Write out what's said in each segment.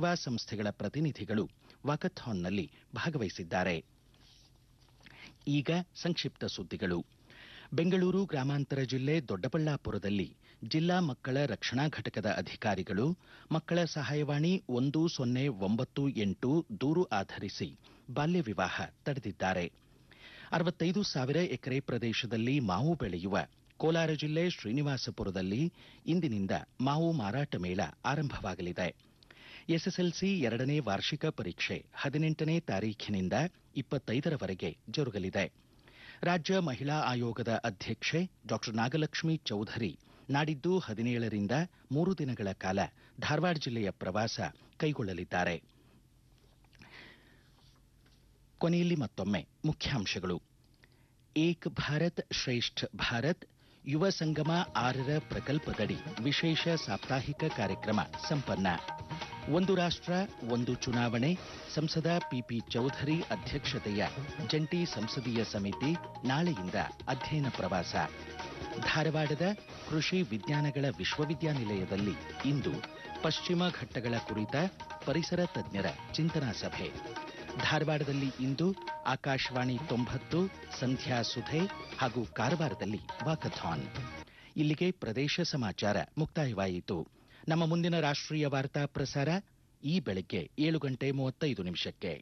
ಸೇವಾ ಸಂಸ್ಥೆಗಳ ಪ್ರತಿನಿಧಿಗಳು ವಾಕಥಾನ್ನಲ್ಲಿ ಭಾಗವಹಿಸಿದ್ದಾರೆ ಈಗ ಸಂಕ್ಷಿಪ್ತ ಸುದ್ದಿಗಳು ಬೆಂಗಳೂರು ಗ್ರಾಮಾಂತರ ಜಿಲ್ಲೆ ದೊಡ್ಡಬಳ್ಳಾಪುರದಲ್ಲಿ ಜಿಲ್ಲಾ ಮಕ್ಕಳ ರಕ್ಷಣಾ ಘಟಕದ ಅಧಿಕಾರಿಗಳು ಮಕ್ಕಳ ಸಹಾಯವಾಣಿ ಒಂದು ಸೊನ್ನೆ ಒಂಬತ್ತು ಎಂಟು ದೂರು ಆಧರಿಸಿ ಬಾಲ್ಯ ವಿವಾಹ ತಡೆದಿದ್ದಾರೆ ಅರವತ್ತೈದು ಸಾವಿರ ಎಕರೆ ಪ್ರದೇಶದಲ್ಲಿ ಮಾವು ಬೆಳೆಯುವ ಕೋಲಾರ ಜಿಲ್ಲೆ ಶ್ರೀನಿವಾಸಪುರದಲ್ಲಿ ಇಂದಿನಿಂದ ಮಾವು ಮಾರಾಟ ಮೇಳ ಆರಂಭವಾಗಲಿದೆ ಎಸ್ಎಸ್ಎಲ್ಸಿ ಎರಡನೇ ವಾರ್ಷಿಕ ಪರೀಕ್ಷೆ ಹದಿನೆಂಟನೇ ತಾರೀಖಿನಿಂದ ಇಪ್ಪತ್ತೈದರವರೆಗೆ ಜರುಗಲಿದೆ ರಾಜ್ಯ ಮಹಿಳಾ ಆಯೋಗದ ಅಧ್ಯಕ್ಷೆ ಡಾಕ್ಟರ್ ನಾಗಲಕ್ಷ್ಮಿ ಚೌಧರಿ ನಾಡಿದ್ದು ಹದಿನೇಳರಿಂದ ಮೂರು ದಿನಗಳ ಕಾಲ ಧಾರವಾಡ ಜಿಲ್ಲೆಯ ಪ್ರವಾಸ ಕೈಗೊಳ್ಳಲಿದ್ದಾರೆ ಕೊನೆಯಲ್ಲಿ ಮತ್ತೊಮ್ಮೆ ಮುಖ್ಯಾಂಶಗಳು ಏಕ್ ಭಾರತ್ ಶ್ರೇಷ್ಠ ಭಾರತ್ ಯುವ ಸಂಗಮ ಆರರ ಪ್ರಕಲ್ಪದಡಿ ವಿಶೇಷ ಸಾಪ್ತಾಹಿಕ ಕಾರ್ಯಕ್ರಮ ಸಂಪನ್ನ ಒಂದು ರಾಷ್ಟ್ರ ಒಂದು ಚುನಾವಣೆ ಸಂಸದ ಪಿಪಿ ಚೌಧರಿ ಅಧ್ಯಕ್ಷತೆಯ ಜಂಟಿ ಸಂಸದೀಯ ಸಮಿತಿ ನಾಳೆಯಿಂದ ಅಧ್ಯಯನ ಪ್ರವಾಸ ಧಾರವಾಡದ ಕೃಷಿ ವಿಜ್ಞಾನಗಳ ವಿಶ್ವವಿದ್ಯಾನಿಲಯದಲ್ಲಿ ಇಂದು ಪಶ್ಚಿಮ ಘಟ್ಟಗಳ ಕುರಿತ ಪರಿಸರ ತಜ್ಞರ ಚಿಂತನಾ ಸಭೆ ಧಾರವಾಡದಲ್ಲಿ ಇಂದು ಆಕಾಶವಾಣಿ ತೊಂಬತ್ತು ಸಂಧ್ಯಾ ಸುಧೆ ಹಾಗೂ ಕಾರವಾರದಲ್ಲಿ ವಾಕಥಾನ್ ಇಲ್ಲಿಗೆ ಪ್ರದೇಶ ಸಮಾಚಾರ ಮುಕ್ತಾಯವಾಯಿತು ನಮ್ಮ ಮುಂದಿನ ರಾಷ್ಟ್ರೀಯ ವಾರ್ತಾ ಪ್ರಸಾರ ಈ ಬೆಳಗ್ಗೆ ಏಳು ಗಂಟೆ ಮೂವತ್ತೈದು ನಿಮಿಷಕ್ಕೆ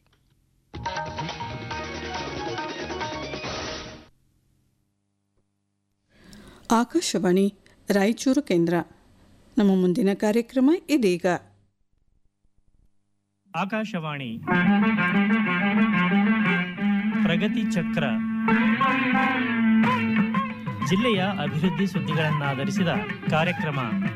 ಆಕಾಶವಾಣಿ ರಾಯಚೂರು ಕೇಂದ್ರ ನಮ್ಮ ಮುಂದಿನ ಕಾರ್ಯಕ್ರಮ ಇದೀಗ ಆಕಾಶವಾಣಿ ಪ್ರಗತಿ ಚಕ್ರ ಜಿಲ್ಲೆಯ ಅಭಿವೃದ್ಧಿ ಸುದ್ದಿಗಳನ್ನಾಧರಿಸಿದ ಕಾರ್ಯಕ್ರಮ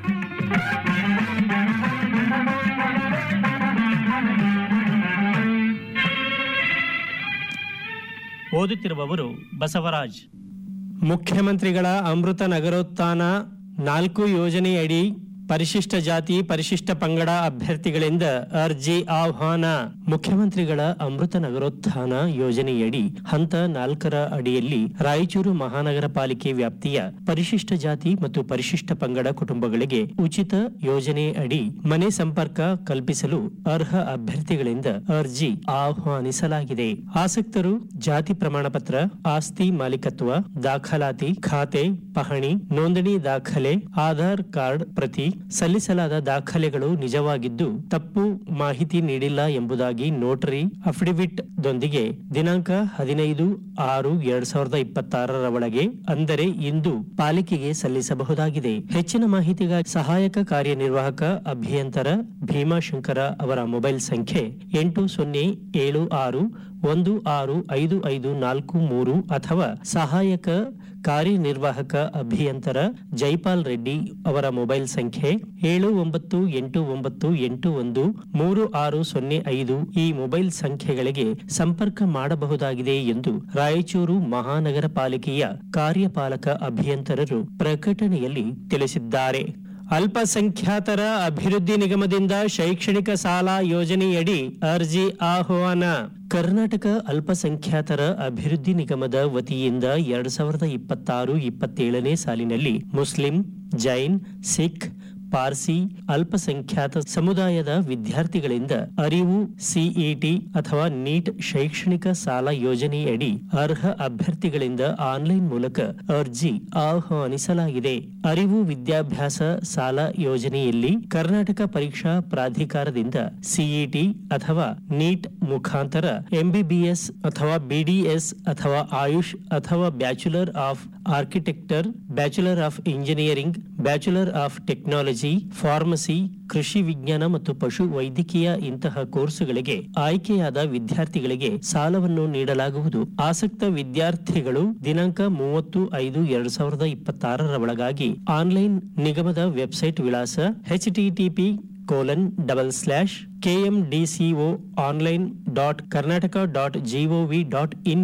ಓದುತ್ತಿರುವವರು ಬಸವರಾಜ್ ಮುಖ್ಯಮಂತ್ರಿಗಳ ಅಮೃತ ನಗರೋತ್ಥಾನ ನಾಲ್ಕು ಯೋಜನೆಯಡಿ ಪರಿಶಿಷ್ಟ ಜಾತಿ ಪರಿಶಿಷ್ಟ ಪಂಗಡ ಅಭ್ಯರ್ಥಿಗಳಿಂದ ಅರ್ಜಿ ಆಹ್ವಾನ ಮುಖ್ಯಮಂತ್ರಿಗಳ ಅಮೃತ ನಗರೋತ್ಥಾನ ಯೋಜನೆಯಡಿ ಹಂತ ನಾಲ್ಕರ ಅಡಿಯಲ್ಲಿ ರಾಯಚೂರು ಮಹಾನಗರ ಪಾಲಿಕೆ ವ್ಯಾಪ್ತಿಯ ಪರಿಶಿಷ್ಟ ಜಾತಿ ಮತ್ತು ಪರಿಶಿಷ್ಟ ಪಂಗಡ ಕುಟುಂಬಗಳಿಗೆ ಉಚಿತ ಯೋಜನೆ ಅಡಿ ಮನೆ ಸಂಪರ್ಕ ಕಲ್ಪಿಸಲು ಅರ್ಹ ಅಭ್ಯರ್ಥಿಗಳಿಂದ ಅರ್ಜಿ ಆಹ್ವಾನಿಸಲಾಗಿದೆ ಆಸಕ್ತರು ಜಾತಿ ಪ್ರಮಾಣ ಪತ್ರ ಆಸ್ತಿ ಮಾಲೀಕತ್ವ ದಾಖಲಾತಿ ಖಾತೆ ಪಹಣಿ ನೋಂದಣಿ ದಾಖಲೆ ಆಧಾರ್ ಕಾರ್ಡ್ ಪ್ರತಿ ಸಲ್ಲಿಸಲಾದ ದಾಖಲೆಗಳು ನಿಜವಾಗಿದ್ದು ತಪ್ಪು ಮಾಹಿತಿ ನೀಡಿಲ್ಲ ಎಂಬುದಾಗಿ ನೋಟರಿ ಅಫಿಡವಿಟ್ ದೊಂದಿಗೆ ದಿನಾಂಕ ಹದಿನೈದು ಆರು ಎರಡ್ ಸಾವಿರದ ಇಪ್ಪತ್ತಾರರ ಒಳಗೆ ಅಂದರೆ ಇಂದು ಪಾಲಿಕೆಗೆ ಸಲ್ಲಿಸಬಹುದಾಗಿದೆ ಹೆಚ್ಚಿನ ಮಾಹಿತಿಗಾಗಿ ಸಹಾಯಕ ಕಾರ್ಯನಿರ್ವಾಹಕ ಅಭಿಯಂತರ ಭೀಮಾಶಂಕರ ಅವರ ಮೊಬೈಲ್ ಸಂಖ್ಯೆ ಎಂಟು ಸೊನ್ನೆ ಏಳು ಆರು ಒಂದು ಆರು ಐದು ಐದು ನಾಲ್ಕು ಮೂರು ಅಥವಾ ಸಹಾಯಕ ಕಾರ್ಯನಿರ್ವಾಹಕ ಅಭಿಯಂತರ ಜೈಪಾಲ್ ರೆಡ್ಡಿ ಅವರ ಮೊಬೈಲ್ ಸಂಖ್ಯೆ ಏಳು ಒಂಬತ್ತು ಎಂಟು ಒಂಬತ್ತು ಎಂಟು ಒಂದು ಮೂರು ಆರು ಸೊನ್ನೆ ಐದು ಈ ಮೊಬೈಲ್ ಸಂಖ್ಯೆಗಳಿಗೆ ಸಂಪರ್ಕ ಮಾಡಬಹುದಾಗಿದೆ ಎಂದು ರಾಯಚೂರು ಮಹಾನಗರ ಪಾಲಿಕೆಯ ಕಾರ್ಯಪಾಲಕ ಅಭಿಯಂತರರು ಪ್ರಕಟಣೆಯಲ್ಲಿ ತಿಳಿಸಿದ್ದಾರೆ ಅಲ್ಪಸಂಖ್ಯಾತರ ಅಭಿವೃದ್ಧಿ ನಿಗಮದಿಂದ ಶೈಕ್ಷಣಿಕ ಸಾಲ ಯೋಜನೆಯಡಿ ಅರ್ಜಿ ಆಹ್ವಾನ ಕರ್ನಾಟಕ ಅಲ್ಪಸಂಖ್ಯಾತರ ಅಭಿವೃದ್ಧಿ ನಿಗಮದ ವತಿಯಿಂದ ಎರಡ್ ಸಾವಿರದ ಇಪ್ಪತ್ತಾರು ಇಪ್ಪತ್ತೇಳನೇ ಸಾಲಿನಲ್ಲಿ ಮುಸ್ಲಿಂ ಜೈನ್ ಸಿಖ್ ಪಾರ್ಸಿ ಅಲ್ಪಸಂಖ್ಯಾತ ಸಮುದಾಯದ ವಿದ್ಯಾರ್ಥಿಗಳಿಂದ ಅರಿವು ಸಿಇಟಿ ಅಥವಾ ನೀಟ್ ಶೈಕ್ಷಣಿಕ ಸಾಲ ಯೋಜನೆಯಡಿ ಅರ್ಹ ಅಭ್ಯರ್ಥಿಗಳಿಂದ ಆನ್ಲೈನ್ ಮೂಲಕ ಅರ್ಜಿ ಆಹ್ವಾನಿಸಲಾಗಿದೆ ಅರಿವು ವಿದ್ಯಾಭ್ಯಾಸ ಸಾಲ ಯೋಜನೆಯಲ್ಲಿ ಕರ್ನಾಟಕ ಪರೀಕ್ಷಾ ಪ್ರಾಧಿಕಾರದಿಂದ ಸಿಇಟಿ ಅಥವಾ ನೀಟ್ ಮುಖಾಂತರ ಎಂಬಿಬಿಎಸ್ ಅಥವಾ ಬಿಡಿಎಸ್ ಅಥವಾ ಆಯುಷ್ ಅಥವಾ bachelor of architecture bachelor of engineering bachelor of technology pharmacy ಕೃಷಿ ವಿಜ್ಞಾನ ಮತ್ತು ಪಶು ವೈದ್ಯಕೀಯ ಇಂತಹ ಕೋರ್ಸುಗಳಿಗೆ ಆಯ್ಕೆಯಾದ ವಿದ್ಯಾರ್ಥಿಗಳಿಗೆ ಸಾಲವನ್ನು ನೀಡಲಾಗುವುದು ಆಸಕ್ತ ವಿದ್ಯಾರ್ಥಿಗಳು ದಿನಾಂಕ ಮೂವತ್ತು ಐದು ಎರಡ್ ಸಾವಿರದ ಇಪ್ಪತ್ತಾರರ ಒಳಗಾಗಿ ಆನ್ಲೈನ್ ನಿಗಮದ ವೆಬ್ಸೈಟ್ ವಿಳಾಸ HTTP colon double slash KMDCO online dot Karnataka dot GOV dot in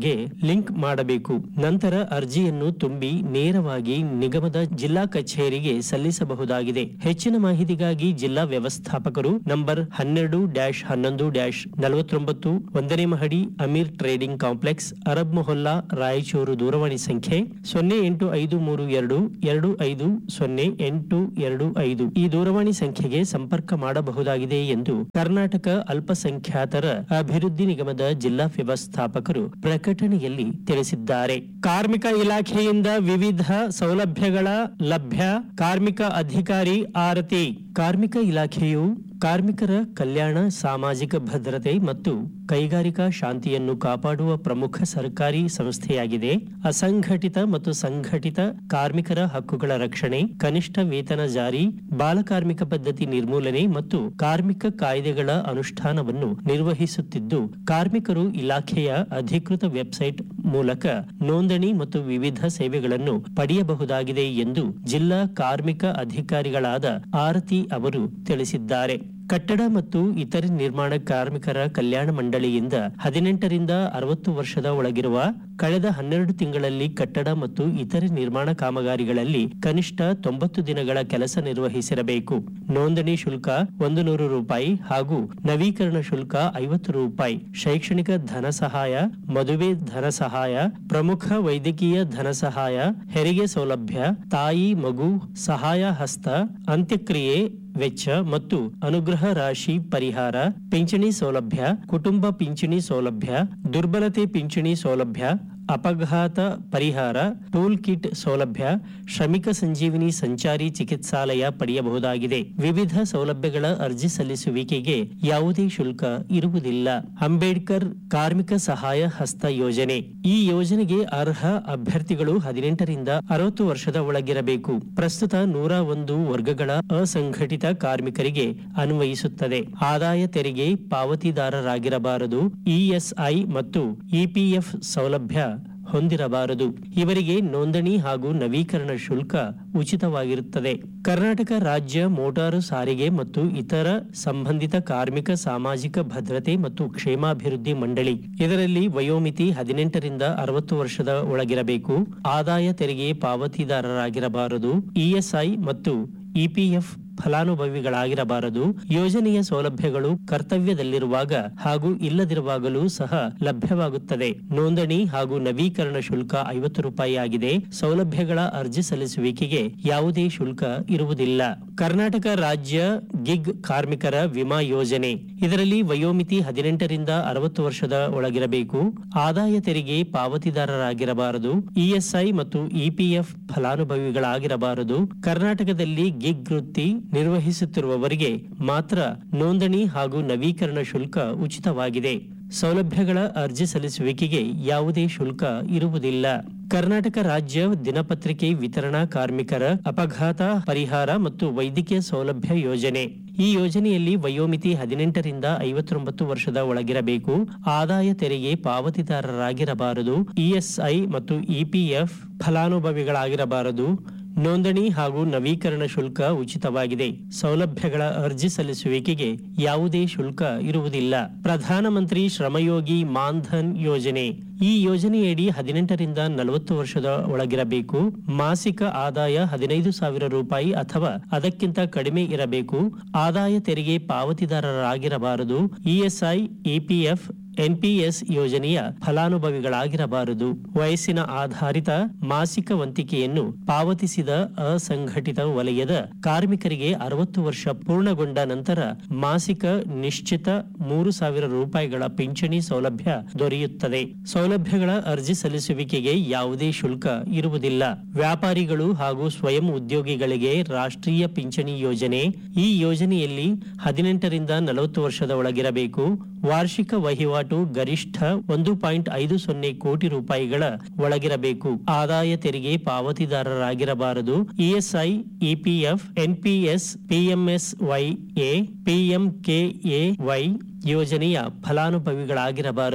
ಗೆ ಲಿಂಕ್ ಮಾಡಬೇಕು ನಂತರ ಅರ್ಜಿಯನ್ನು ತುಂಬಿ ನೇರವಾಗಿ ನಿಗಮದ ಜಿಲ್ಲಾ ಕಚೇರಿಗೆ ಸಲ್ಲಿಸಬಹುದಾಗಿದೆ ಹೆಚ್ಚಿನ ಮಾಹಿತಿಗಾಗಿ ಜಿಲ್ಲಾ ವ್ಯವಸ್ಥಾಪಕರು ನಂಬರ್ ಹನ್ನೆರಡು ಡ್ಯಾಶ್ ಹನ್ನೊಂದು ಡ್ಯಾಶ್ ನಲವತ್ತೊಂಬತ್ತು ಒಂದನೇ ಮಹಡಿ ಅಮೀರ್ ಟ್ರೇಡಿಂಗ್ ಕಾಂಪ್ಲೆಕ್ಸ್ ಅರಬ್ ಮೊಹಲ್ಲಾ ರಾಯಚೂರು ದೂರವಾಣಿ ಸಂಖ್ಯೆ ಸೊನ್ನೆ ಎಂಟು ಐದು ಮೂರು ಎರಡು ಎರಡು ಐದು ಸೊನ್ನೆ ಎಂಟು ಎರಡು ಐದು ಈ ದೂರವಾಣಿ ಸಂಖ್ಯೆಗೆ ಸಂಪರ್ಕ ಮಾಡಬಹುದಾಗಿದೆ ಎಂದು ಕರ್ನಾಟಕ ಅಲ್ಪಸಂಖ್ಯಾತರ ಅಭಿವೃದ್ಧಿ ನಿಗಮದ ಜಿಲ್ಲಾ ವ್ಯವಸ್ಥಾಪಕರು ಪ್ರಕಟಣೆಯಲ್ಲಿ ತಿಳಿಸಿದ್ದಾರೆ ಕಾರ್ಮಿಕ ಇಲಾಖೆಯಿಂದ ವಿವಿಧ ಸೌಲಭ್ಯಗಳ ಲಭ್ಯ ಕಾರ್ಮಿಕ ಅಧಿಕಾರಿ ಆರತಿ ಕಾರ್ಮಿಕ ಇಲಾಖೆಯು ಕಾರ್ಮಿಕರ ಕಲ್ಯಾಣ ಸಾಮಾಜಿಕ ಭದ್ರತೆ ಮತ್ತು ಕೈಗಾರಿಕಾ ಶಾಂತಿಯನ್ನು ಕಾಪಾಡುವ ಪ್ರಮುಖ ಸರ್ಕಾರಿ ಸಂಸ್ಥೆಯಾಗಿದೆ ಅಸಂಘಟಿತ ಮತ್ತು ಸಂಘಟಿತ ಕಾರ್ಮಿಕರ ಹಕ್ಕುಗಳ ರಕ್ಷಣೆ ಕನಿಷ್ಠ ವೇತನ ಜಾರಿ ಬಾಲಕಾರ್ಮಿಕ ಪದ್ಧತಿ ನಿರ್ಮೂಲನೆ ಮತ್ತು ಕಾರ್ಮಿಕ ಕಾಯ್ದೆಗಳ ಅನುಷ್ಠಾನವನ್ನು ನಿರ್ವಹಿಸುತ್ತಿದ್ದು ಕಾರ್ಮಿಕರು ಇಲಾಖೆಯ ಅಧಿಕೃತ ವೆಬ್ಸೈಟ್ ಮೂಲಕ ನೋಂದಣಿ ಮತ್ತು ವಿವಿಧ ಸೇವೆಗಳನ್ನು ಪಡೆಯಬಹುದಾಗಿದೆ ಎಂದು ಜಿಲ್ಲಾ ಕಾರ್ಮಿಕ ಅಧಿಕಾರಿಗಳಾದ ಆರತಿ ಅವರು ತಿಳಿಸಿದ್ದಾರೆ ಕಟ್ಟಡ ಮತ್ತು ಇತರೆ ನಿರ್ಮಾಣ ಕಾರ್ಮಿಕರ ಕಲ್ಯಾಣ ಮಂಡಳಿಯಿಂದ ಹದಿನೆಂಟರಿಂದ ಅರವತ್ತು ವರ್ಷದ ಒಳಗಿರುವ ಕಳೆದ ಹನ್ನೆರಡು ತಿಂಗಳಲ್ಲಿ ಕಟ್ಟಡ ಮತ್ತು ಇತರೆ ನಿರ್ಮಾಣ ಕಾಮಗಾರಿಗಳಲ್ಲಿ ಕನಿಷ್ಠ ತೊಂಬತ್ತು ದಿನಗಳ ಕೆಲಸ ನಿರ್ವಹಿಸಿರಬೇಕು ನೋಂದಣಿ ಶುಲ್ಕ ಒಂದು ನೂರು ರೂಪಾಯಿ ಹಾಗೂ ನವೀಕರಣ ಶುಲ್ಕ ಐವತ್ತು ರೂಪಾಯಿ ಶೈಕ್ಷಣಿಕ ಧನ ಸಹಾಯ ಮದುವೆ ಧನ ಸಹಾಯ ಪ್ರಮುಖ ವೈದ್ಯಕೀಯ ಧನ ಸಹಾಯ ಹೆರಿಗೆ ಸೌಲಭ್ಯ ತಾಯಿ ಮಗು ಸಹಾಯ ಹಸ್ತ ಅಂತ್ಯಕ್ರಿಯೆ ವೆಚ್ಚ ಮತ್ತು ಅನುಗ್ರಹ ರಾಶಿ ಪರಿಹಾರ ಪಿಂಚಣಿ ಸೌಲಭ್ಯ ಕುಟುಂಬ ಪಿಂಚಣಿ ಸೌಲಭ್ಯ ದುರ್ಬಲತೆ ಪಿಂಚಣಿ ಸೌಲಭ್ಯ ಅಪಘಾತ ಪರಿಹಾರ ಟೂಲ್ ಕಿಟ್ ಸೌಲಭ್ಯ ಶ್ರಮಿಕ ಸಂಜೀವಿನಿ ಸಂಚಾರಿ ಚಿಕಿತ್ಸಾಲಯ ಪಡೆಯಬಹುದಾಗಿದೆ ವಿವಿಧ ಸೌಲಭ್ಯಗಳ ಅರ್ಜಿ ಸಲ್ಲಿಸುವಿಕೆಗೆ ಯಾವುದೇ ಶುಲ್ಕ ಇರುವುದಿಲ್ಲ ಅಂಬೇಡ್ಕರ್ ಕಾರ್ಮಿಕ ಸಹಾಯ ಹಸ್ತ ಯೋಜನೆ ಈ ಯೋಜನೆಗೆ ಅರ್ಹ ಅಭ್ಯರ್ಥಿಗಳು ಹದಿನೆಂಟರಿಂದ ಅರವತ್ತು ವರ್ಷದ ಒಳಗಿರಬೇಕು ಪ್ರಸ್ತುತ ನೂರ ಒಂದು ವರ್ಗಗಳ ಅಸಂಘಟಿತ ಕಾರ್ಮಿಕರಿಗೆ ಅನ್ವಯಿಸುತ್ತದೆ ಆದಾಯ ತೆರಿಗೆ ಪಾವತಿದಾರರಾಗಿರಬಾರದು ಇಎಸ್ಐ ಮತ್ತು ಇಪಿಎಫ್ ಸೌಲಭ್ಯ ಹೊಂದಿರಬಾರದು ಇವರಿಗೆ ನೋಂದಣಿ ಹಾಗೂ ನವೀಕರಣ ಶುಲ್ಕ ಉಚಿತವಾಗಿರುತ್ತದೆ ಕರ್ನಾಟಕ ರಾಜ್ಯ ಮೋಟಾರು ಸಾರಿಗೆ ಮತ್ತು ಇತರ ಸಂಬಂಧಿತ ಕಾರ್ಮಿಕ ಸಾಮಾಜಿಕ ಭದ್ರತೆ ಮತ್ತು ಕ್ಷೇಮಾಭಿವೃದ್ಧಿ ಮಂಡಳಿ ಇದರಲ್ಲಿ ವಯೋಮಿತಿ ಹದಿನೆಂಟರಿಂದ ಅರವತ್ತು ವರ್ಷದ ಒಳಗಿರಬೇಕು ಆದಾಯ ತೆರಿಗೆ ಪಾವತಿದಾರರಾಗಿರಬಾರದು ಇಎಸ್ಐ ಮತ್ತು ಇಪಿಎಫ್ ಫಲಾನುಭವಿಗಳಾಗಿರಬಾರದು ಯೋಜನೆಯ ಸೌಲಭ್ಯಗಳು ಕರ್ತವ್ಯದಲ್ಲಿರುವಾಗ ಹಾಗೂ ಇಲ್ಲದಿರುವಾಗಲೂ ಸಹ ಲಭ್ಯವಾಗುತ್ತದೆ ನೋಂದಣಿ ಹಾಗೂ ನವೀಕರಣ ಶುಲ್ಕ ಐವತ್ತು ರೂಪಾಯಿ ಆಗಿದೆ ಸೌಲಭ್ಯಗಳ ಅರ್ಜಿ ಸಲ್ಲಿಸುವಿಕೆಗೆ ಯಾವುದೇ ಶುಲ್ಕ ಇರುವುದಿಲ್ಲ ಕರ್ನಾಟಕ ರಾಜ್ಯ ಗಿಗ್ ಕಾರ್ಮಿಕರ ವಿಮಾ ಯೋಜನೆ ಇದರಲ್ಲಿ ವಯೋಮಿತಿ ಹದಿನೆಂಟರಿಂದ ಅರವತ್ತು ವರ್ಷದ ಒಳಗಿರಬೇಕು ಆದಾಯ ತೆರಿಗೆ ಪಾವತಿದಾರರಾಗಿರಬಾರದು ಇಎಸ್ಐ ಮತ್ತು ಇಪಿಎಫ್ ಫಲಾನುಭವಿಗಳಾಗಿರಬಾರದು ಕರ್ನಾಟಕದಲ್ಲಿ ಗಿಗ್ ವೃತ್ತಿ ನಿರ್ವಹಿಸುತ್ತಿರುವವರಿಗೆ ಮಾತ್ರ ನೋಂದಣಿ ಹಾಗೂ ನವೀಕರಣ ಶುಲ್ಕ ಉಚಿತವಾಗಿದೆ ಸೌಲಭ್ಯಗಳ ಅರ್ಜಿ ಸಲ್ಲಿಸುವಿಕೆಗೆ ಯಾವುದೇ ಶುಲ್ಕ ಇರುವುದಿಲ್ಲ ಕರ್ನಾಟಕ ರಾಜ್ಯ ದಿನಪತ್ರಿಕೆ ವಿತರಣಾ ಕಾರ್ಮಿಕರ ಅಪಘಾತ ಪರಿಹಾರ ಮತ್ತು ವೈದ್ಯಕೀಯ ಸೌಲಭ್ಯ ಯೋಜನೆ ಈ ಯೋಜನೆಯಲ್ಲಿ ವಯೋಮಿತಿ ಹದಿನೆಂಟರಿಂದ ಐವತ್ತೊಂಬತ್ತು ವರ್ಷದ ಒಳಗಿರಬೇಕು ಆದಾಯ ತೆರಿಗೆ ಪಾವತಿದಾರರಾಗಿರಬಾರದು ಇಎಸ್ಐ ಮತ್ತು ಇಪಿಎಫ್ ಫಲಾನುಭವಿಗಳಾಗಿರಬಾರದು ನೋಂದಣಿ ಹಾಗೂ ನವೀಕರಣ ಶುಲ್ಕ ಉಚಿತವಾಗಿದೆ ಸೌಲಭ್ಯಗಳ ಅರ್ಜಿ ಸಲ್ಲಿಸುವಿಕೆಗೆ ಯಾವುದೇ ಶುಲ್ಕ ಇರುವುದಿಲ್ಲ ಪ್ರಧಾನಮಂತ್ರಿ ಶ್ರಮಯೋಗಿ ಮಾನ್ಧನ್ ಯೋಜನೆ ಈ ಯೋಜನೆಯಡಿ ಹದಿನೆಂಟರಿಂದ ನಲವತ್ತು ವರ್ಷದ ಒಳಗಿರಬೇಕು ಮಾಸಿಕ ಆದಾಯ ಹದಿನೈದು ಸಾವಿರ ರೂಪಾಯಿ ಅಥವಾ ಅದಕ್ಕಿಂತ ಕಡಿಮೆ ಇರಬೇಕು ಆದಾಯ ತೆರಿಗೆ ಪಾವತಿದಾರರಾಗಿರಬಾರದು ಇಎಸ್ಐ ಇಪಿಎಫ್ ಎನ್ಪಿಎಸ್ ಯೋಜನೆಯ ಫಲಾನುಭವಿಗಳಾಗಿರಬಾರದು ವಯಸ್ಸಿನ ಆಧಾರಿತ ಮಾಸಿಕ ವಂತಿಕೆಯನ್ನು ಪಾವತಿಸಿದ ಅಸಂಘಟಿತ ವಲಯದ ಕಾರ್ಮಿಕರಿಗೆ ಅರವತ್ತು ವರ್ಷ ಪೂರ್ಣಗೊಂಡ ನಂತರ ಮಾಸಿಕ ನಿಶ್ಚಿತ ಮೂರು ಸಾವಿರ ರೂಪಾಯಿಗಳ ಪಿಂಚಣಿ ಸೌಲಭ್ಯ ದೊರೆಯುತ್ತದೆ ಸೌಲಭ್ಯಗಳ ಅರ್ಜಿ ಸಲ್ಲಿಸುವಿಕೆಗೆ ಯಾವುದೇ ಶುಲ್ಕ ಇರುವುದಿಲ್ಲ ವ್ಯಾಪಾರಿಗಳು ಹಾಗೂ ಸ್ವಯಂ ಉದ್ಯೋಗಿಗಳಿಗೆ ರಾಷ್ಟ್ರೀಯ ಪಿಂಚಣಿ ಯೋಜನೆ ಈ ಯೋಜನೆಯಲ್ಲಿ ಹದಿನೆಂಟರಿಂದ ನಲವತ್ತು ವರ್ಷದ ಒಳಗಿರಬೇಕು ವಾರ್ಷಿಕ ವಹಿವಾಟು ಗರಿಷ್ಠ ಒಂದು ಪಾಯಿಂಟ್ ಐದು ಸೊನ್ನೆ ಕೋಟಿ ರೂಪಾಯಿಗಳ ಒಳಗಿರಬೇಕು ಆದಾಯ ತೆರಿಗೆ ಪಾವತಿದಾರರಾಗಿರಬಾರದು ESI EPF NPS PMS Y A PMKA Y ಯೋಜನೆಯ ಫಲಾನುಭವಿಗಳಾಗಿರಬಾರದು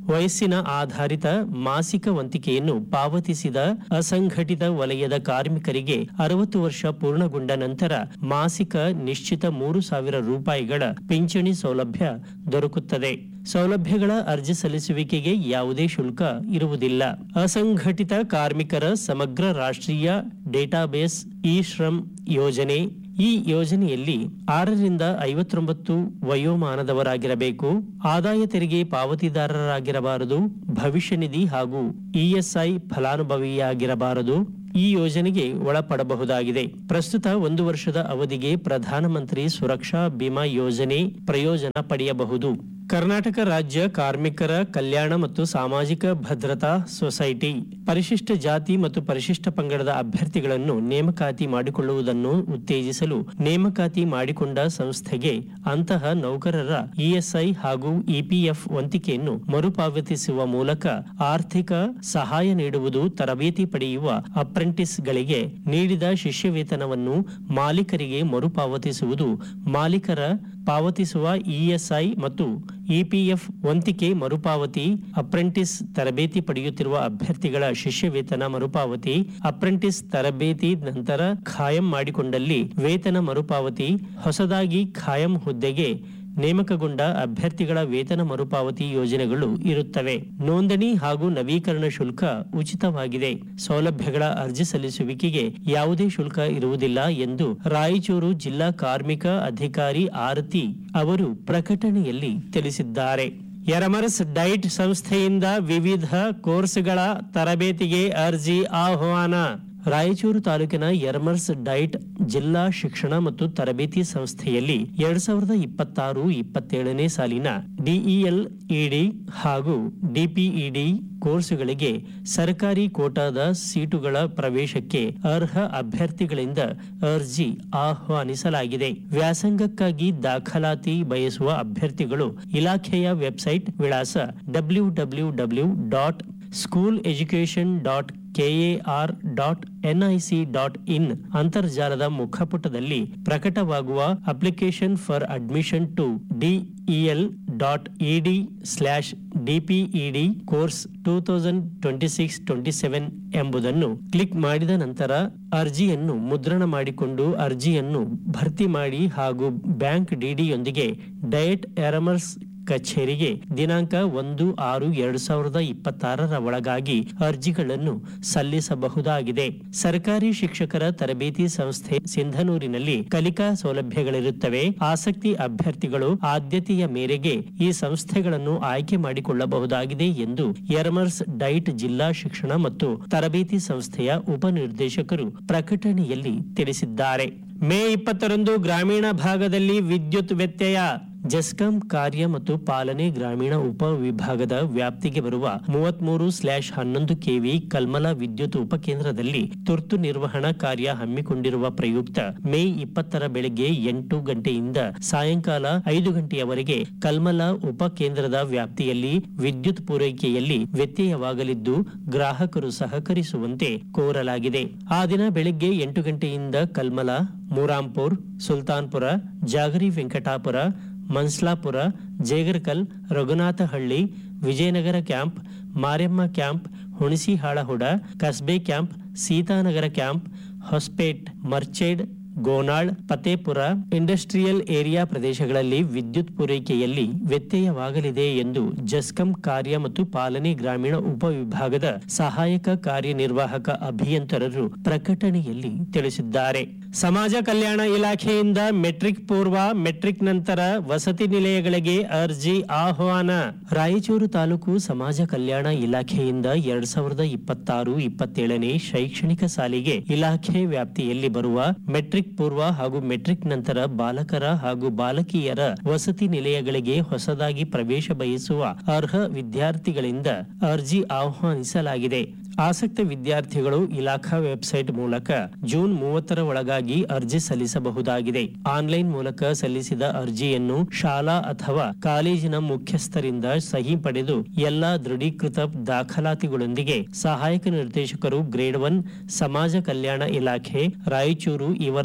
ವಯಸ್ಸಿನ ಆಧಾರಿತ ಮಾಸಿಕ ವಂತಿಕೆಯನ್ನು ಪಾವತಿಸಿದ ಅಸಂಘಟಿತ ವಲಯದ ಕಾರ್ಮಿಕರಿಗೆ ಅರವತ್ತು ವರ್ಷ ಪೂರ್ಣಗೊಂಡ ನಂತರ ಮಾಸಿಕ ನಿಶ್ಚಿತ ಮೂರು ಸಾವಿರ ರೂಪಾಯಿಗಳ ಪಿಂಚಣಿ ಸೌಲಭ್ಯ ದೊರಕುತ್ತದೆ ಸೌಲಭ್ಯಗಳ ಅರ್ಜಿ ಸಲ್ಲಿಸುವಿಕೆಗೆ ಯಾವುದೇ ಶುಲ್ಕ ಇರುವುದಿಲ್ಲ ಅಸಂಘಟಿತ ಕಾರ್ಮಿಕರ ಸಮಗ್ರ ರಾಷ್ಟ್ರೀಯ ಡೇಟಾಬೇಸ್ ಇ ಶ್ರಮ್ ಯೋಜನೆ ಈ ಯೋಜನೆಯಲ್ಲಿ ಆರರಿಂದ ಐವತ್ತೊಂಬತ್ತು ವಯೋಮಾನದವರಾಗಿರಬೇಕು ಆದಾಯ ತೆರಿಗೆ ಪಾವತಿದಾರರಾಗಿರಬಾರದು ಭವಿಷ್ಯ ನಿಧಿ ಹಾಗೂ ಇಎಸ್ಐ ಫಲಾನುಭವಿಯಾಗಿರಬಾರದು ಈ ಯೋಜನೆಗೆ ಒಳಪಡಬಹುದಾಗಿದೆ ಪ್ರಸ್ತುತ ಒಂದು ವರ್ಷದ ಅವಧಿಗೆ ಪ್ರಧಾನಮಂತ್ರಿ ಸುರಕ್ಷಾ ಬಿಮಾ ಯೋಜನೆ ಪ್ರಯೋಜನ ಪಡೆಯಬಹುದು ಕರ್ನಾಟಕ ರಾಜ್ಯ ಕಾರ್ಮಿಕರ ಕಲ್ಯಾಣ ಮತ್ತು ಸಾಮಾಜಿಕ ಭದ್ರತಾ ಸೊಸೈಟಿ ಪರಿಶಿಷ್ಟ ಜಾತಿ ಮತ್ತು ಪರಿಶಿಷ್ಟ ಪಂಗಡದ ಅಭ್ಯರ್ಥಿಗಳನ್ನು ನೇಮಕಾತಿ ಮಾಡಿಕೊಳ್ಳುವುದನ್ನು ಉತ್ತೇಜಿಸಲು ನೇಮಕಾತಿ ಮಾಡಿಕೊಂಡ ಸಂಸ್ಥೆಗೆ ಅಂತಹ ನೌಕರರ ಇಎಸ್ಐ ಹಾಗೂ ಇಪಿಎಫ್ ವಂತಿಕೆಯನ್ನು ಮರುಪಾವತಿಸುವ ಮೂಲಕ ಆರ್ಥಿಕ ಸಹಾಯ ನೀಡುವುದು ತರಬೇತಿ ಪಡೆಯುವ ಅಪ್ರೆಂಟಿಸ್ಗಳಿಗೆ ನೀಡಿದ ಶಿಷ್ಯ ವೇತನವನ್ನು ಮಾಲೀಕರಿಗೆ ಮರುಪಾವತಿಸುವುದು ಮಾಲೀಕರ ಪಾವತಿಸುವ ಇಎಸ್ಐ ಮತ್ತು ಇಪಿಎಫ್ ವಂತಿಕೆ ಮರುಪಾವತಿ ಅಪ್ರೆಂಟಿಸ್ ತರಬೇತಿ ಪಡೆಯುತ್ತಿರುವ ಅಭ್ಯರ್ಥಿಗಳ ಶಿಷ್ಯ ವೇತನ ಮರುಪಾವತಿ ಅಪ್ರೆಂಟಿಸ್ ತರಬೇತಿ ನಂತರ ಖಾಯಂ ಮಾಡಿಕೊಂಡಲ್ಲಿ ವೇತನ ಮರುಪಾವತಿ ಹೊಸದಾಗಿ ಖಾಯಂ ಹುದ್ದೆಗೆ ನೇಮಕಗೊಂಡ ಅಭ್ಯರ್ಥಿಗಳ ವೇತನ ಮರುಪಾವತಿ ಯೋಜನೆಗಳು ಇರುತ್ತವೆ ನೋಂದಣಿ ಹಾಗೂ ನವೀಕರಣ ಶುಲ್ಕ ಉಚಿತವಾಗಿದೆ ಸೌಲಭ್ಯಗಳ ಅರ್ಜಿ ಸಲ್ಲಿಸುವಿಕೆಗೆ ಯಾವುದೇ ಶುಲ್ಕ ಇರುವುದಿಲ್ಲ ಎಂದು ರಾಯಚೂರು ಜಿಲ್ಲಾ ಕಾರ್ಮಿಕ ಅಧಿಕಾರಿ ಆರತಿ ಅವರು ಪ್ರಕಟಣೆಯಲ್ಲಿ ತಿಳಿಸಿದ್ದಾರೆ ಯರಮರಸ್ ಡೈಟ್ ಸಂಸ್ಥೆಯಿಂದ ವಿವಿಧ ಕೋರ್ಸ್ಗಳ ತರಬೇತಿಗೆ ಅರ್ಜಿ ಆಹ್ವಾನ ರಾಯಚೂರು ತಾಲೂಕಿನ ಯರಮರ್ಸ್ ಡೈಟ್ ಜಿಲ್ಲಾ ಶಿಕ್ಷಣ ಮತ್ತು ತರಬೇತಿ ಸಂಸ್ಥೆಯಲ್ಲಿ ಎರಡ್ ಸಾವಿರದ ಇಪ್ಪತ್ತಾರು ಇಪ್ಪತ್ತೇಳನೇ ಸಾಲಿನ ಡಿಇಎಲ್ ಇಡಿ ಹಾಗೂ ಡಿಪಿಇಡಿ ಕೋರ್ಸುಗಳಿಗೆ ಸರ್ಕಾರಿ ಕೋಟಾದ ಸೀಟುಗಳ ಪ್ರವೇಶಕ್ಕೆ ಅರ್ಹ ಅಭ್ಯರ್ಥಿಗಳಿಂದ ಅರ್ಜಿ ಆಹ್ವಾನಿಸಲಾಗಿದೆ ವ್ಯಾಸಂಗಕ್ಕಾಗಿ ದಾಖಲಾತಿ ಬಯಸುವ ಅಭ್ಯರ್ಥಿಗಳು ಇಲಾಖೆಯ ವೆಬ್ಸೈಟ್ ವಿಳಾಸ W W W dot school education dot KAR dot NIC dot in ಅಂತರ್ಜಾಲದ ಮುಖಪುಟದಲ್ಲಿ ಪ್ರಕಟವಾಗುವ application for admission to DEL dot ED slash DPED course two thousand twenty six twenty seven ಎಂಬುದನ್ನು ಕ್ಲಿಕ್ ಮಾಡಿದ ನಂತರ ಅರ್ಜಿಯನ್ನು ಮುದ್ರಣ ಮಾಡಿಕೊಂಡು ಅರ್ಜಿಯನ್ನು ಭರ್ತಿ ಮಾಡಿ ಹಾಗೂ ಬ್ಯಾಂಕ್ ಡಿಡಿಯೊಂದಿಗೆ ಡಯಟ್ ಎರಮರ್ಸ್ ಕಚೇರಿಗೆ ದಿನಾಂಕ ಒಂದು ಆರು ಎರಡು ಸಾವಿರದ ಇಪ್ಪತ್ತಾರರ ಒಳಗಾಗಿ ಅರ್ಜಿಗಳನ್ನು ಸಲ್ಲಿಸಬಹುದಾಗಿದೆ ಸರ್ಕಾರಿ ಶಿಕ್ಷಕರ ತರಬೇತಿ ಸಂಸ್ಥೆ ಸಿಂಧನೂರಿನಲ್ಲಿ ಕಲಿಕಾ ಸೌಲಭ್ಯಗಳಿರುತ್ತವೆ ಆಸಕ್ತಿ ಅಭ್ಯರ್ಥಿಗಳು ಆದ್ಯತೆಯ ಮೇರೆಗೆ ಈ ಸಂಸ್ಥೆಗಳನ್ನು ಆಯ್ಕೆ ಮಾಡಿಕೊಳ್ಳಬಹುದಾಗಿದೆ ಎಂದು ಯರಮರ್ಸ್ ಡೈಟ್ ಜಿಲ್ಲಾ ಶಿಕ್ಷಣ ಮತ್ತು ತರಬೇತಿ ಸಂಸ್ಥೆಯ ಉಪನಿರ್ದೇಶಕರು ಪ್ರಕಟಣೆಯಲ್ಲಿ ತಿಳಿಸಿದ್ದಾರೆ ಮೇ ಇಪ್ಪತ್ತರಂದು ಗ್ರಾಮೀಣ ಭಾಗದಲ್ಲಿ ವಿದ್ಯುತ್ ವ್ಯತ್ಯಯ ಜೆಸ್ಕಾಂ ಕಾರ್ಯ ಮತ್ತು ಪಾಲನೆ ಗ್ರಾಮೀಣ ಉಪ ವಿಭಾಗದ ವ್ಯಾಪ್ತಿಗೆ ಬರುವ ಮೂವತ್ಮೂರು ಸ್ಲ್ಯಾಶ್ ಹನ್ನೊಂದು ಕೆವಿ ಕಲ್ಮಲ ವಿದ್ಯುತ್ ಉಪಕೇಂದ್ರದಲ್ಲಿ ತುರ್ತು ನಿರ್ವಹಣಾ ಕಾರ್ಯ ಹಮ್ಮಿಕೊಂಡಿರುವ ಪ್ರಯುಕ್ತ ಮೇ ಇಪ್ಪತ್ತರ ಬೆಳಗ್ಗೆ ಎಂಟು ಗಂಟೆಯಿಂದ ಸಾಯಂಕಾಲ ಐದು ಗಂಟೆಯವರೆಗೆ ಕಲ್ಮಲ ಉಪಕೇಂದ್ರದ ವ್ಯಾಪ್ತಿಯಲ್ಲಿ ವಿದ್ಯುತ್ ಪೂರೈಕೆಯಲ್ಲಿ ವ್ಯತ್ಯಯವಾಗಲಿದ್ದು ಗ್ರಾಹಕರು ಸಹಕರಿಸುವಂತೆ ಕೋರಲಾಗಿದೆ ಆ ದಿನ ಬೆಳಗ್ಗೆ ಎಂಟು ಗಂಟೆಯಿಂದ Kalmala Murampur Sultanpura Jagari Venkatapura Manslapura Jegarkal Raghunathahalli Vijayanagara camp Maremma camp Hunasihalahuda Kasbe camp Sitanagara camp Hosapet Marched Gonal Fatepura industrial area ಪ್ರದೇಶಗಳಲ್ಲಿ ವಿದ್ಯುತ್ ಪೂರೈಕೆಯಲ್ಲಿ ವ್ಯತ್ಯಯವಾಗಲಿದೆ ಎಂದು ಜಸ್ಕಂ ಕಾರ್ಯ ಮತ್ತು ಪಾಲನೆ ಗ್ರಾಮೀಣ ಉಪವಿಭಾಗದ ಸಹಾಯಕ ಕಾರ್ಯನಿರ್ವಾಹಕ ಅಭಿಯಂತರರು ಪ್ರಕಟಣೆಯಲ್ಲಿ ತಿಳಿಸಿದ್ದಾರೆ ಸಮಾಜ ಕಲ್ಯಾಣ ಇಲಾಖೆಯಿಂದ ಮೆಟ್ರಿಕ್ ಪೂರ್ವ ಮೆಟ್ರಿಕ್ ನಂತರ ವಸತಿ ನಿಲಯಗಳಿಗೆ ಅರ್ಜಿ ಆಹ್ವಾನ ರಾಯಚೂರು ತಾಲೂಕು ಸಮಾಜ ಕಲ್ಯಾಣ ಇಲಾಖೆಯಿಂದ ಎರಡ್ ಸಾವಿರದ ಇಪ್ಪತ್ತಾರು ಇಪ್ಪತ್ತೇಳನೇ ಶೈಕ್ಷಣಿಕ ಸಾಲಿಗೆ ಇಲಾಖೆ ವ್ಯಾಪ್ತಿಯಲ್ಲಿ ಬರುವ ಮೆಟ್ರಿಕ್ ಪೂರ್ವ ಹಾಗೂ ಮೆಟ್ರಿಕ್ ನಂತರ ಬಾಲಕರ ಹಾಗೂ ಬಾಲಕಿಯರ ವಸತಿ ನಿಲಯಗಳಿಗೆ ಹೊಸದಾಗಿ ಪ್ರವೇಶ ಬಯಸುವ ಅರ್ಹ ವಿದ್ಯಾರ್ಥಿಗಳಿಂದ ಅರ್ಜಿ ಆಹ್ವಾನಿಸಲಾಗಿದೆ ಆಸಕ್ತ ವಿದ್ಯಾರ್ಥಿಗಳು ಇಲಾಖಾ ವೆಬ್ಸೈಟ್ ಮೂಲಕ ಜೂನ್ ಮೂವತ್ತರ ಒಳಗಾಗಿ ಅರ್ಜಿ ಸಲ್ಲಿಸಬಹುದಾಗಿದೆ ಆನ್ಲೈನ್ ಮೂಲಕ ಸಲ್ಲಿಸಿದ ಅರ್ಜಿಯನ್ನು ಶಾಲಾ ಅಥವಾ ಕಾಲೇಜಿನ ಮುಖ್ಯಸ್ಥರಿಂದ ಸಹಿ ಪಡೆದು ಎಲ್ಲಾ ದೃಢೀಕೃತ ದಾಖಲಾತಿಗಳೊಂದಿಗೆ ಸಹಾಯಕ ನಿರ್ದೇಶಕರು ಗ್ರೇಡ್ ಒನ್ ಸಮಾಜ ಕಲ್ಯಾಣ ಇಲಾಖೆ ರಾಯಚೂರು ಇವರ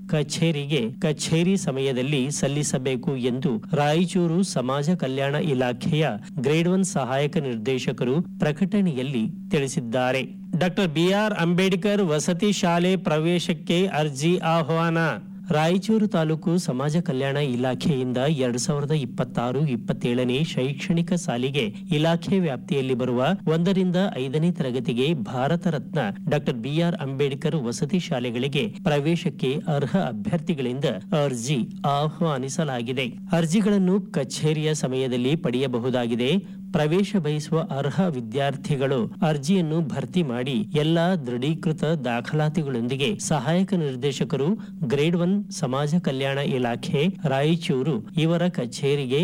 ಕಚೇರಿಗೆ ಕಚೇರಿ ಸಮಯದಲ್ಲಿ ಸಲ್ಲಿಸಬೇಕು ಎಂದು ರಾಯಚೂರು ಸಮಾಜ ಕಲ್ಯಾಣ ಇಲಾಖೆಯ ಗ್ರೇಡ್ ಒನ್ ಸಹಾಯಕ ನಿರ್ದೇಶಕರು ಪ್ರಕಟಣೆಯಲ್ಲಿ ತಿಳಿಸಿದ್ದಾರೆ ಡಾಕ್ಟರ್ ಬಿಆರ್ ಅಂಬೇಡ್ಕರ್ ವಸತಿ ಶಾಲೆ ಪ್ರವೇಶಕ್ಕೆ ಅರ್ಜಿ ಆಹ್ವಾನ ರಾಯಚೂರು ತಾಲೂಕು ಸಮಾಜ ಕಲ್ಯಾಣ ಇಲಾಖೆಯಿಂದ ಎರಡ್ ಸಾವಿರದ ಇಪ್ಪತ್ತಾರು ಇಪ್ಪತ್ತೇಳನೇ ಶೈಕ್ಷಣಿಕ ಸಾಲಿಗೆ ಇಲಾಖೆ ವ್ಯಾಪ್ತಿಯಲ್ಲಿ ಬರುವ ಒಂದರಿಂದ ಐದನೇ ತರಗತಿಗೆ ಭಾರತ ರತ್ನ ಡಾಕ್ಟರ್ ಬಿಆರ್ ಅಂಬೇಡ್ಕರ್ ವಸತಿ ಶಾಲೆಗಳಿಗೆ ಪ್ರವೇಶಕ್ಕೆ ಅರ್ಹ ಅಭ್ಯರ್ಥಿಗಳಿಂದ ಅರ್ಜಿ ಆಹ್ವಾನಿಸಲಾಗಿದೆ ಅರ್ಜಿಗಳನ್ನು ಕಚೇರಿಯ ಸಮಯದಲ್ಲಿ ಪಡೆಯಬಹುದಾಗಿದೆ ಪ್ರವೇಶ ಬಯಸುವ ಅರ್ಹ ವಿದ್ಯಾರ್ಥಿಗಳು ಅರ್ಜಿಯನ್ನು ಭರ್ತಿ ಮಾಡಿ ಎಲ್ಲಾ ದೃಢೀಕೃತ ದಾಖಲಾತಿಗಳೊಂದಿಗೆ ಸಹಾಯಕ ನಿರ್ದೇಶಕರು ಗ್ರೇಡ್ ಒನ್ ಸಮಾಜ ಕಲ್ಯಾಣ ಇಲಾಖೆ ರಾಯಚೂರು ಇವರ ಕಚೇರಿಗೆ